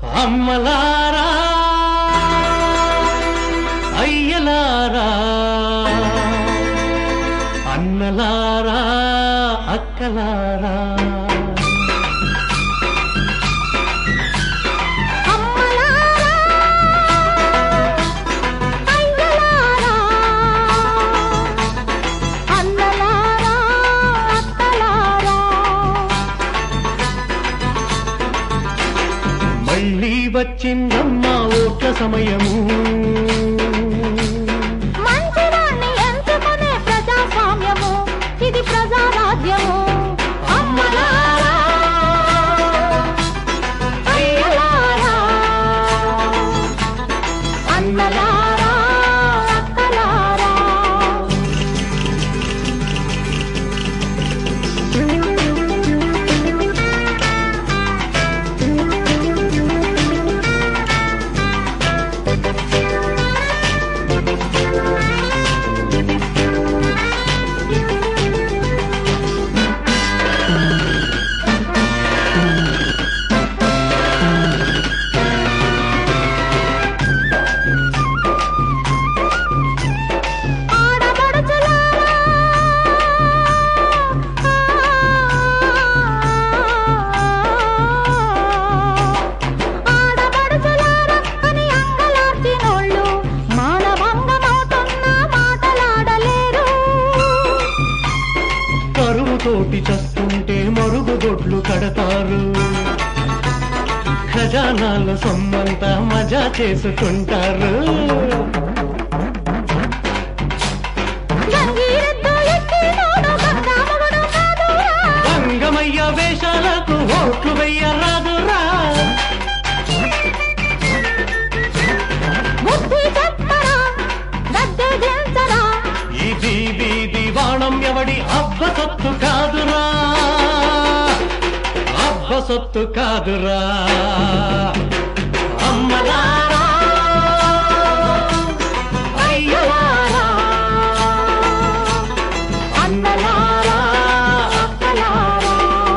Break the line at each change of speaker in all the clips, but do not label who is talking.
అమ్మలారా అయ్యలారా అన్నలారా అక్కలారా
అమ్మలారా అయ్యలారా అన్నలారా అక్కలారా
మళ్ళీ వచ్చిందమ్మా ఓట్ల సమయము
మంచిదాన్ని ఎంచుకునే ప్రజాస్వామ్యము ఇది ప్రజారాజ్యము అమ్మలారా అయ్యలారా అన్నలారా అక్కలారా ఆడపడుచులారా ఆడపడుచులారా అని అంగలార్చినోళ్ళు మానభంగమవుతున్న మాటలాడలేరు
కరువుతోటి చస్తుంటే మరుగుదొడ్లు కడతారు ఖజానాల సొమ్మంతా మజా చేసుకుంటారు
గంగిరెద్దు ఎక్కినోడు గంగామగుడు కాదురా
రంగమయ్య వేషాలకు ఓట్లు వెయ్యరాదురా
బుద్ధి చెప్పరా గద్దె దించరా
ఇది వీధి వాణం ఎవడి అబ్బ సొత్తు కాదురా అబ్బ సొత్తు కాదురా అమ్మలారా అయ్యలారా
అన్నలారా అక్కలారా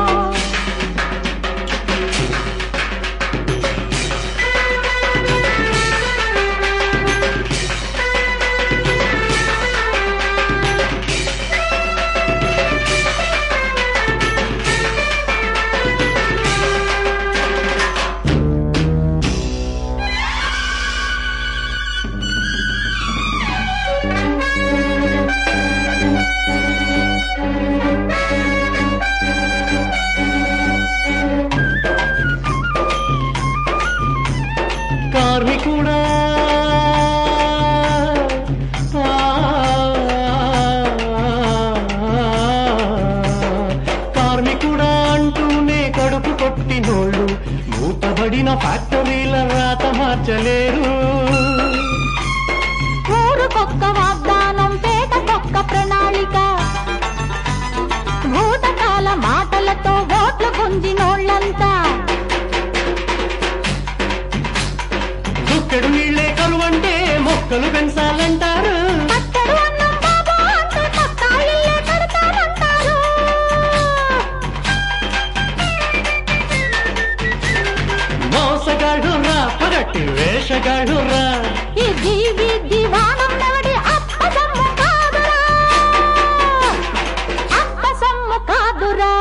కార్మికుడా కార్మికుడా అంటూనే కడుపు కొట్టినోళ్ళు మూతబడిన ఫ్యాక్టరీల రాత మార్చలేరు
ఊరుకొక్క వాగ్దానం పేటకొక్క ప్రణాళిక భూతకాల మాటలతో ఓట్లు గుంజినోళ్ళంతా
దుక్కడు నీళ్లే కరువంటే మొక్కలు పెంచాలంటారు
పట్టడు అన్నం బాబు అంటూ పక్కా ఇల్లే కడతానంటారు
మోసగాడు రా పగట్టి వేషగాడు రా
ఇది విధి వానం నవడి అప్ప సమ్ము కాదురా అప్ప సమ్ము కాదురా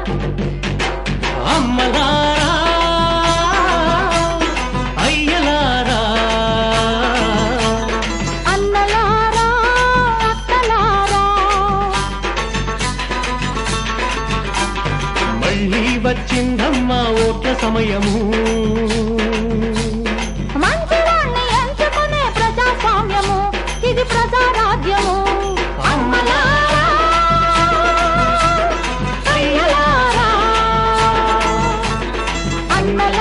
అమ్మలారా అయ్యలారా
అన్నలారా అక్కలారా
మళ్ళీ వచ్చిందమ్మా ఓట్ల సమయము
మంచివాణ్ణి ఎంచుకునే ప్రజాస్వామ్యము ఇది ప్రజారాజ్యము
అమ్మలారా
అయ్యలారా అన్నలారా